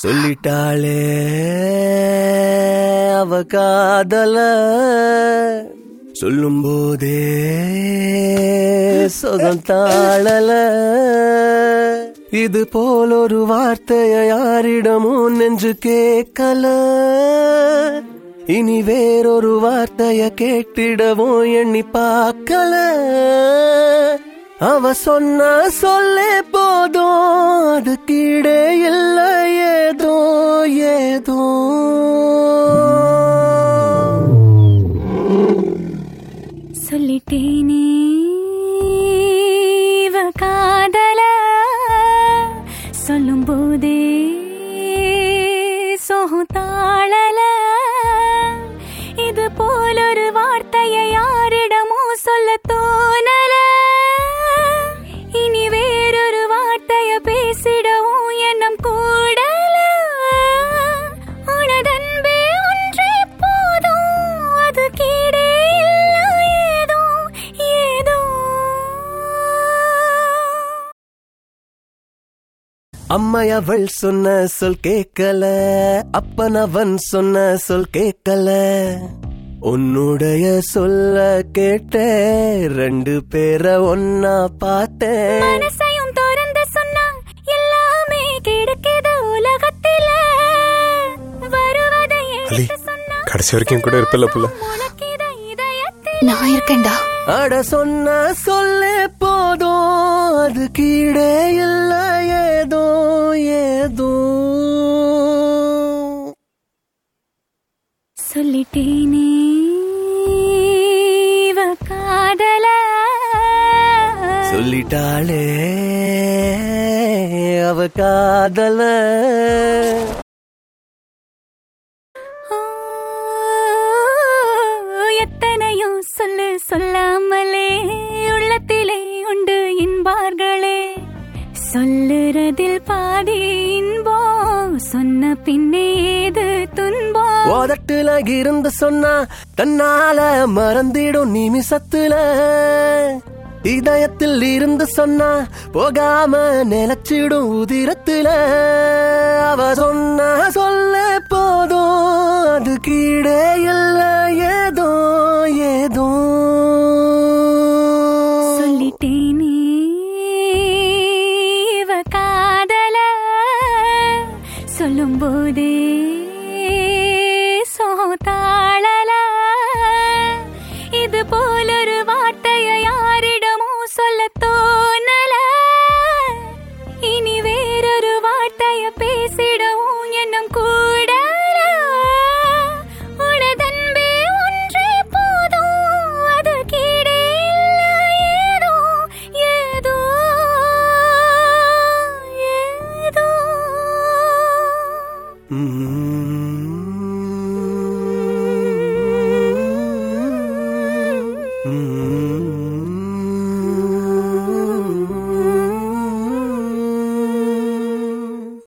சொல்லிட்டாளே அவ காதல சொல்லும் போதே சுகம் தாழல இது போல் ஒரு வார்த்தைய யாரிடமும் நெஞ்சு கேட்கல இனி வேறொரு வார்த்தைய கேட்டிடவும் எண்ணி பார்க்கல அவ சொன்ன சொல்லே போதும் அது கீழே இல்ல ஏதோ ஏதோ சொல்லிட்டேனே இவ காதல சொல்லும் போதே சோகம் தாழல இது போல ஒரு வார்த்தையை யாரிடமும் சொல்ல தோணல இனி வேறொரு வார்த்தைய பேசிடவும் எண்ணம் கூடல உனதன்பே ஒன்றே போதும் அது கீழே இல்ல ஏதோ ஏதோ அம்மையவள் சொன்ன சொல் கேட்கல அப்பன் அவன் சொன்ன சொல் கேட்கல உன்னுடைய சொல்ல கேட்ட ரெண்டு பேரை ஒன்னா பார்த்தேன் மனசையும் திறந்து சொன்னா எல்லாமே கிடைக்குது உலகத்தில வருவதை அலி, எடுத்து சொன்னா கடைசி வரைக்கும் என் கூட இருப்பில்ல புள்ள? உனக்கித இதயத்தில் நான் இருக்கேன்டா அட சொன்ன சொல்லே போதும் அது கீழே இல்ல ஏதோ ஏதோ சொல்லிட்டேனே இவ காதல சொல்லிட்டாளே அவ காதல ஓ, எத்தனையோ சொல்லு சொல்லாமலே உள்ளத்திலே உண்டு என்பார்களே சொல்லுறதில் பாதி இன்பம் சொன்ன பின்னே ஏது துன்பம் உதட்டுல இருந்து சொன்னா தன்னால மறந்திடும் நிமிஷத்துல இதயத்தில் இருந்து சொன்னா போகாம நிலச்சிடும் உதிரத்துல அவ சொன்ன சொல்ல போதும் அது கீழே இல்ல ஏதோ ஏதோ சொல்லிட்டேனே இவ காதல சொல்லும் போதே சோதாளல இது போல ஒரு வார்த்தையை யாரிடமும் சொல்ல தோணல இனி வேறொரு வார்த்தைய பேசிடவும் எண்ணம் கூடல உனதன்பே ஒன்றே போதும் அது கீழே இல்ல ஏதோ ஏதோ ஏதோ Mm-hmm.